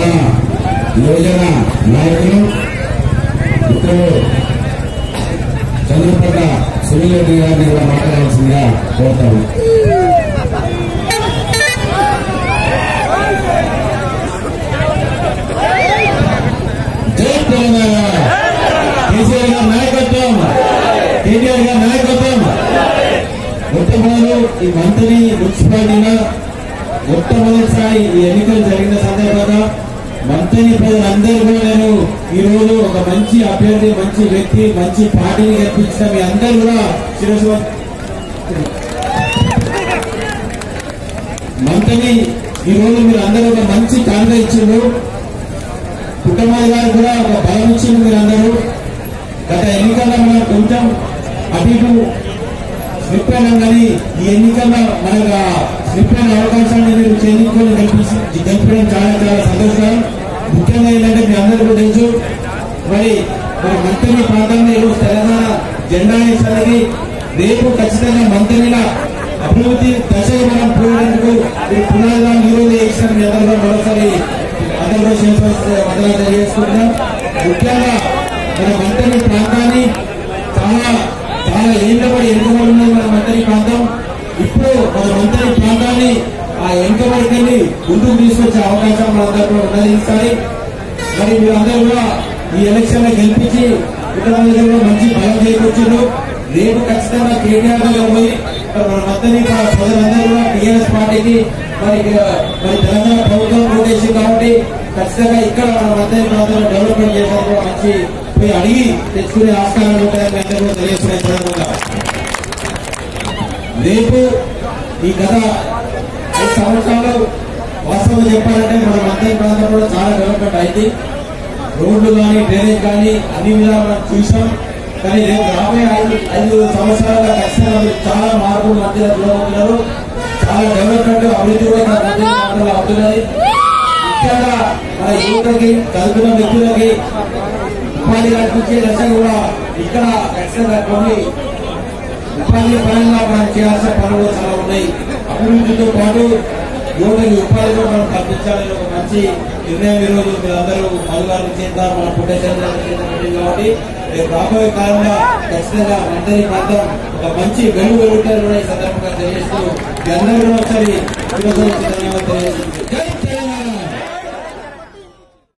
యువజన నాయకులు ఇప్పుడు చంద్రపట్ల సునీల్ రెడ్డి గారిని కూడా మాట్లాడాల్సిందిగా కోరుతాము జై తెలంగాణ కేసీఆర్ గారి నాయకత్వం కేటీఆర్ గారి నాయకత్వం మొట్టమొదలు ఈ మంత్రి మున్సిపాలిటీగా మొట్టమొదటిసారి ఈ ఎన్నికలు జరిగిన సందర్భంగా మంత్రి ప్రజలందరూ కూడా నేను ఈ రోజు ఒక మంచి అభ్యర్థి మంచి వ్యక్తి మంచి పార్టీని గెలిపించిన మీ అందరూ కూడా శిరస్సు మంత్రిని ఈ రోజు మీరు అందరూ ఒక మంచి కాంగ్రెస్ ఇచ్చిండ్రు కుటుంబాల గారు కూడా ఒక బలం ఇచ్చింది మీరు అందరూ గత ఎన్నికల్లో మనం కొంచెం అటు ఇటు స్లిప్ అయినాం కానీ ఈ ఎన్నికల్లో మనకు ఆ స్లిప్ అయిన అవకాశాన్ని మీరు చేయించుకొని గెలిపించి గెలిపడం చాలా చాలా సంతోషకరం ముఖ్యంగా ఏంటంటే మీ అందరూ కూడా తెలుసు మరి మన మంత్రి ప్రాంతంలో ఈరోజు తెలంగాణ జెండా వేసరికి రేపు ఖచ్చితంగా మంత్రిగా అభివృద్ధి దశగా మనం పోయేందుకు మీరు పునరుద్ధరణ ఈ రోజు వేసిన మీ అందరూ కూడా మరోసారి అందరూ కూడా చేయాల్సిన వందనాలు తెలియజేసుకుంటున్నాం ముఖ్యంగా మన మంత్రి ప్రాంతాన్ని చాలా చాలా ఏళ్ళ పడి వెనుకబడి ఉన్నది మన మంత్రి ప్రాంతం ఇప్పుడు మన మంత్రి ప్రాంతాన్ని ఆ వెనుకబడిని ముందుకు తీసుకొచ్చే అవకాశం మనందరూ కూడా ఉన్నది ఈసారి మరి మీరందరూ కూడా ఈ ఎలక్షన్ లో గెలిపించి ఇతర దగ్గర కూడా మంచి బలం చేకూర్చారు రేపు ఖచ్చితంగా కేటీఆర్ దగ్గర పోయి మరి మన మంత్రి ప్రజలందరూ కూడా టీఆర్ఎస్ పార్టీకి మరి ఇక మరి తెలంగాణ ప్రభుత్వం ఓటేసింది కాబట్టి ఖచ్చితంగా ఇక్కడ మన మంత్రి ప్రాంతంలో డెవలప్మెంట్ చేసేందుకు కూడా మంచి పోయి అడిగి తెచ్చుకునే ఆస్కారాలు ఉంటాయని మీ అందరూ కూడా తెలియజేస్తున్నాయి సందర్భంగా రేపు ఈ గత ఐదు సంవత్సరాలు వాస్తవం చెప్పాలంటే మన మంత్రి ప్రాంతం కూడా చాలా డెవలప్మెంట్ అయింది రోడ్లు కానీ డ్రైనేజ్ కానీ అన్ని విధాలు మనం చూసాం కానీ రేపు రాబోయే ఐదు ఐదు సంవత్సరాలుగా ఖచ్చితంగా మీరు చాలా మార్పులు మధ్య చూడబోతున్నారు చాలా డెవలప్మెంట్ అభివృద్ధి కూడా మన మంత్రి ప్రాంతంలో అవుతున్నది ముఖ్యంగా మన యువతకి చదువుకున్న వ్యక్తులకి ఉపాధి కల్పించే దశ కూడా ఇక్కడ ఖచ్చితంగా కొన్ని ఉపాధి పరంగా మనం చేయాల్సిన పనులు చాలా ఉన్నాయి అభివృద్ధితో పాటు యువతకి ఉపాధి కూడా మనం కల్పించాలని ఒక మంచి నిర్ణయం ఈ రోజు మీరందరూ మధుగారి చేత మన పుట్టేశ్వర కాబట్టి రేపు రాబోయే కాలంలో ఖచ్చితంగా మంత్రి ప్రాంతం ఒక మంచి వెలుగు వెలుగుతారు కూడా ఈ సందర్భంగా తెలియజేస్తూ మీ అందరూ కూడా ఒకసారి ఈరోజు ధన్యవాదాలు తెలియజేస్తున్నాను. జై